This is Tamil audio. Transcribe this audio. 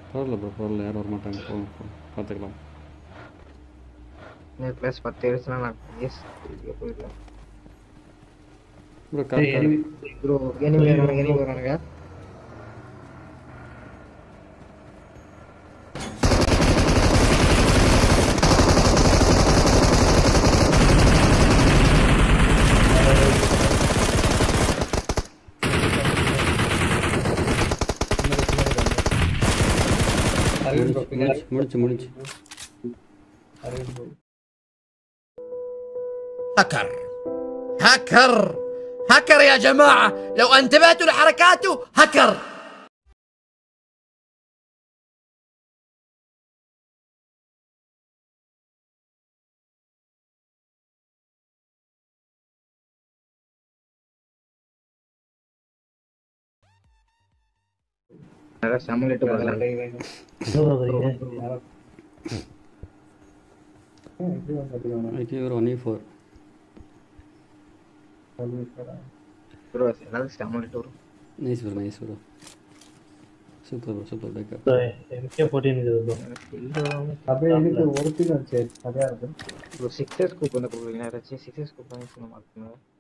பரவாயில்ல ப்ரோ பரவாயில்ல யாரும் வர மாட்டாங்க போங்க போங்க பார்த்துக்கலாம் இந்த கிளாஸ் பத்து ஆயிடுச்சுன்னா நான் எஸ் போயிடலாம் bro car car bro enemy வரானுங்க எனிமி வரானுங்க முடிச்சு முடிச்சு முடிச்சு هكر هكر هكر يا جماعة لو انتبهتوا لحركاته هكر அதான் சமலிட்டு போகலாம் ஐடி ஒரு ஒன் ஃபோர் ப்ரோ எல்லாரும் சமலிட்டு வரும் nice bro nice bro super bro super backup எனக்கே போட்டின்னு ப்ரோ அப்படியே இதுக்கு ஒரு சரி சரியா இருக்கு ப்ரோ சிக்ஸர் ஸ்கூப் வந்து கொடுக்குறீங்க யாராச்சும் சிக்ஸர் ஸ்கூப் வாங்கி சொல்ல மாட்டேங்க